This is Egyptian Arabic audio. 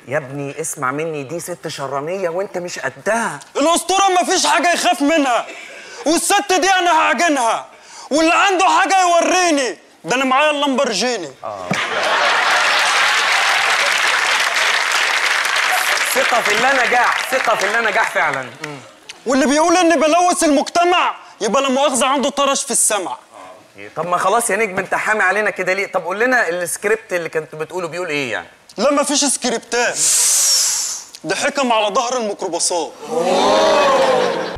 يا ابني اسمع مني دي ست شرانيه وانت مش قدها الاسطوره مفيش حاجه يخاف منها والست دي انا هعجنها واللي عنده حاجه يوريني ده انا معايا اللامبرجيني ثقه في الله نجاح ثقه في الله نجاح فعلا مم. واللي بيقول اني بلوث المجتمع يبقى لا مؤاخذه عنده طرش في السمع طب ما خلاص يا نجم انت حامي علينا كده ليه طب قول لنا السكريبت اللي كنت بتقوله بيقول ايه يعني لا مفيش سكريبتات ده حكم على ظهر الميكروباصات